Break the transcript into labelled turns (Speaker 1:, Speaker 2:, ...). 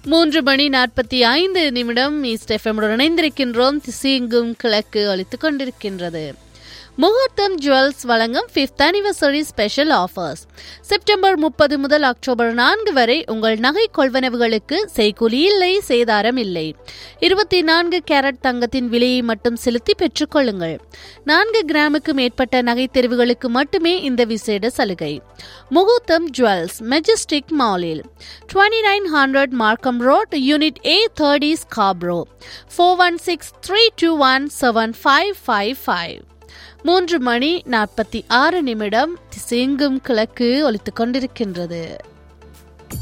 Speaker 1: மூன்று மணி நாற்பத்தி ஐந்து நிமிடம் ஈஸ்ட் எஃப்எம்முடன் இணைந்திருக்கின்றோம் திசையெங்கும் கிழக்கு அளித்துக் கொண்டிருக்கின்றது முகூர்த்தம் ஜுவல்ஸ் வழங்கும் fifth anniversary special offers September முப்பது முதல் அக்டோபர் நான்கு வரை உங்கள் நகை கொள்வனவுகளுக்கு செய்கூலி இல்லை சேதாரம் இல்லை இருபத்தி நான்கு கேரட் தங்கத்தின் விலையை மட்டும் செலுத்தி பெற்றுக்கொள்ளுங்கள் நான்கு கிராமுக்கு மேற்பட்ட நகை தெரிவுகளுக்கு மட்டுமே இந்த விசேட சலுகை முகூர்த்தம் ஜுவல்ஸ் மெஜஸ்டிக் மாலில் twenty nine hundred Markham road unit A thirty Scarborough four one six three two one seven five five five மூன்று மணி நாற்பத்தி ஆறு நிமிடம் திசையெங்கும் கிழக்கு ஒலித்துக் கொண்டிருக்கின்றது